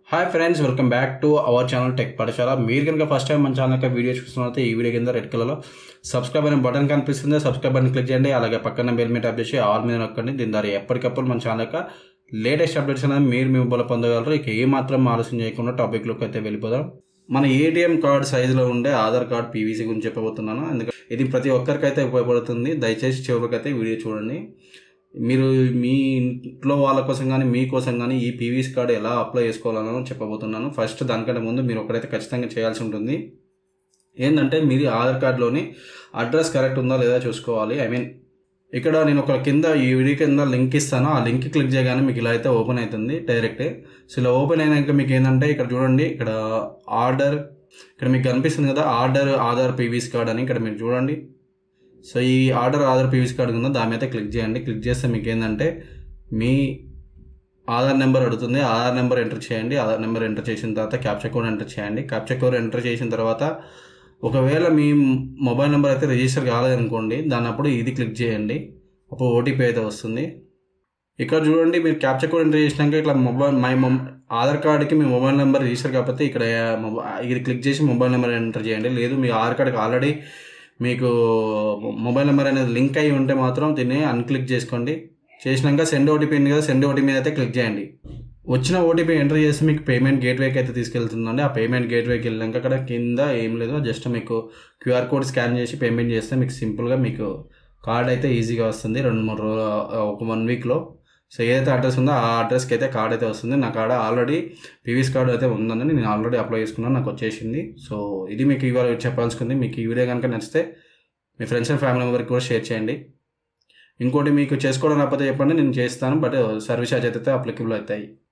hi friends welcome back to our channel tech పాఠశాల మీరు కనుక ఫస్ట్ టైం మన ఛానల్ యొక్క వీడియో చూస్తున్నట్లయితే ఈ వీడియో కింద రెడ్ కలర్లో సబ్స్క్రైబ్ అనే బటన్ కనిపిస్తుంది సబ్స్క్రైబ్ బటన్ క్లిక్ చేయండి అలాగే పక్కన బెల్ మీద ట్యాప్ చేసి ఆల్ మీద నొక్కండి దీని ద్వారా ఎప్పటికప్పుడు మన ఛానల్ యొక్క లేటెస్ట్ అప్డేట్స్ అనేది మీరు మీ మొబైల్ పొందగలరు ఇక ఏ మాత్రం ఆలస్యం చేయకుండా టాపిక్లోకి అయితే వెళ్ళిపోదాం మన ఏటీఎం కార్డ్ సైజులో ఉండే ఆధార్ కార్డ్ పీవీసీ గురించి చెప్పబోతున్నాను ఎందుకంటే ఇది ప్రతి ఒక్కరికైతే ఉపయోగపడుతుంది దయచేసి చివరికైతే వీడియో చూడండి మీరు మీ ఇంట్లో వాళ్ళ కోసం కానీ మీ కోసం కానీ ఈ పీవీసీ కార్డు ఎలా అప్లై చేసుకోవాలని చెప్పబోతున్నాను ఫస్ట్ దానికంటే ముందు మీరు ఒకరైతే ఖచ్చితంగా చేయాల్సి ఉంటుంది ఏంటంటే మీరు ఆధార్ కార్డులోని అడ్రస్ కరెక్ట్ ఉందా లేదా చూసుకోవాలి ఐ మీన్ ఇక్కడ నేను ఒక కింద ఈ వీడియో కింద లింక్ ఇస్తాను ఆ లింక్ క్లిక్ చేయగానే మీకు ఇలా అయితే ఓపెన్ అవుతుంది డైరెక్ట్ సో ఇలా ఓపెన్ అయినాక మీకు ఏంటంటే ఇక్కడ చూడండి ఇక్కడ ఆర్డర్ ఇక్కడ మీకు కనిపిస్తుంది కదా ఆర్డర్ ఆధార్ పీవీసీ కార్డ్ అని ఇక్కడ మీరు చూడండి సో ఈ ఆర్డర్ ఆధార్ పీవీసీ కార్డు ఉందో దాని మీద క్లిక్ చేయండి క్లిక్ చేస్తే మీకు ఏంటంటే మీ ఆధార్ నెంబర్ అడుగుతుంది ఆధార్ నెంబర్ ఎంటర్ చేయండి ఆధార్ నెంబర్ ఎంటర్ చేసిన తర్వాత క్యాప్చర్ కోడ్ ఎంటర్ చేయండి క్యాప్చర్ కోడ్ ఎంటర్ చేసిన తర్వాత ఒకవేళ మీ మొబైల్ నెంబర్ అయితే రిజిస్టర్ కాలేదనుకోండి దాని అప్పుడు ఇది క్లిక్ చేయండి అప్పుడు ఓటీపీ అయితే వస్తుంది ఇక్కడ చూడండి మీరు క్యాప్చర్ కోడ్ ఎంటర్ చేసినాక ఇట్లా మొబైల్ మై మొబ్ ఆధార్ కార్డ్కి మీ మొబైల్ నెంబర్ రిజిస్టర్ కాకపోతే ఇక్కడ మొబై- ఇది క్లిక్ చేసి మొబైల్ నెంబర్ ఎంటర్ చేయండి లేదు మీ ఆధార్ కార్డ్కి ఆల్రెడీ మీకు మొబైల్ నెంబర్ అనేది లింక్ అయి ఉంటే మాత్రం దీన్ని అన్క్లిక్ చేసుకోండి చేసినాక సెండ్ ఓటీపీ ఉంది కదా సెండ్ ఓటీపీ మీద అయితే క్లిక్ చేయండి వచ్చిన ఓటీపీ ఎంటర్ చేస్తే మీకు పేమెంట్ గేట్వేకి అయితే తీసుకెళ్తుందండి ఆ పేమెంట్ గేట్వేకి వెళ్ళాక అక్కడ కింద ఏం లేదు జస్ట్ మీకు క్యూఆర్ కోడ్ స్కాన్ చేసి పేమెంట్ చేస్తే మీకు సింపుల్గా మీకు కార్డ్ అయితే ఈజీగా వస్తుంది రెండు మూడు రోజులు ఒక వన్ వీక్లో సో ఏదైతే అడ్రస్ ఉందో ఆ అడ్రస్కి అయితే కార్డ్ అయితే వస్తుంది నా కార్డ్ ఆల్రెడీ పీవీస్ కార్డ్ అయితే ఉందని నేను ఆల్రెడీ అప్లై చేసుకున్నాను నాకు వచ్చేసింది సో ఇది మీకు ఇవాళ చెప్పాల్సింది మీకు ఈ వీడియో కనుక నచ్చితే మీ ఫ్రెండ్స్ అండ్ ఫ్యామిలీ మెంబర్కి కూడా షేర్ చేయండి ఇంకోటి మీకు చేసుకోవడం రాకపోతే చెప్పండి నేను చేస్తాను బట్ సర్వీస్ ఛార్జ్ అయితే అప్లికబుల్ అవుతాయి